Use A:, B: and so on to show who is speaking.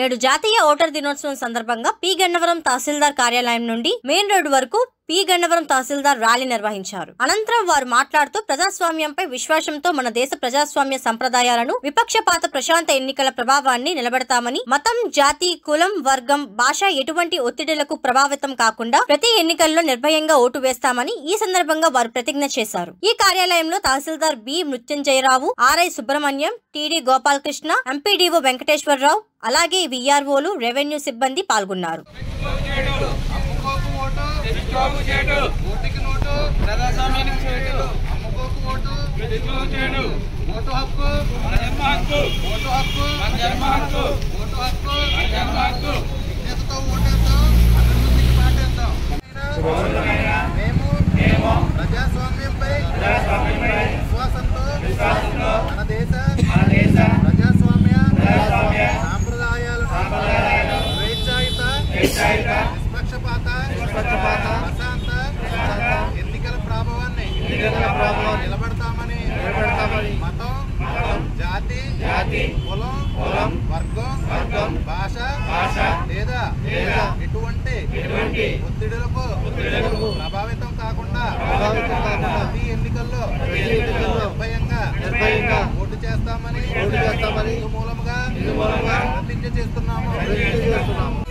A: నేడు జాతీయ ఓటర్ దినోత్సవం సందర్భంగా పి గన్నవరం తహసీల్దార్ కార్యాలయం నుండి మెయిన్ రోడ్డు వరకు పి గన్నవరం తహసీల్దార్ ర్యాలీ నిర్వహించారు అనంతరం వారు మాట్లాడుతూ ప్రజాస్వామ్యంపై విశ్వాసంతో మన దేశ ప్రజాస్వామ్య సంప్రదాయాలను విపక్షపాత ప్రశాంత ఎన్నికల ప్రభావాన్ని నిలబెడతామని మతం జాతి కులం వర్గం భాష ఎటువంటి ఒత్తిడిలకు ప్రభావితం కాకుండా ప్రతి ఎన్నికల్లో నిర్భయంగా ఓటు వేస్తామని ఈ సందర్భంగా వారు ప్రతిజ్ఞ చేశారు ఈ కార్యాలయంలో తహసీల్దార్ B Mrutyunjayarao RI Subrahmanyam TD Gopalakrishna MPDO Venkateswararao అలాగే విఆర్ఓలు రెవెన్యూ సిబ్బంది పాల్గొన్నారు
B: అమ్ముకోకు ఓటు తెచ్చుకోకు చేటు ఓటుకి నోటు ప్రజాస్వామ్యానికి చేటు అమ్ముకోకు ఓటు తెచ్చుకోకు చేటు ఓటు హక్కు మన జన్మ హక్కు ఓటు హక్కు మన జన్మ హక్కు ఓటు హక్కు మన జన్మ హక్కు విజ్ఞతతో ఓటేద్దాం అందరి ముందుకి పాటేద్దాం మేము మేము ప్రజాస్వామ్యంపై ప్రజాస్వామ్యంపై విశ్వాసంతో విశ్వాసంతో మన దేశ మన దేశ ప్రజాస్వామ్య ప్రజాస్వామ్య సాంప్రదాయాలను సాంప్రదాయాలను స్వేచ్ఛాయుత స్వేచ్ఛాయుత నిష్పక్షపాత నిష్పక్షపాత ప్రశాంత ప్రశాంత ఎన్నికల ప్రభావాన్ని ఎన్నికల ప్రభావాన్ని నిలబెడతామని నిలబెడతామని మతం మతం జాతి జాతి కులం కులం వర్గం వర్గం భాష భాష లేదా లేదా ఎటువంటి ఎటువంటి ఒత్తిడులకు ఒత్తిడులకు ప్రభావితం కాకుండా ప్రభావితం కాకుండా ప్రతి ఎన్నికల్లో ప్రతి ఎన్నికల్లో నిర్భయంగా నిర్భయంగా ఓటు చేస్తామని ఓటు చేస్తామని ఇందు మూలంగా ఇందు మూలంగా ప్రతిజ్ఞ చేస్తున్నాము ప్రతిజ్ఞ చేస్తున్నాము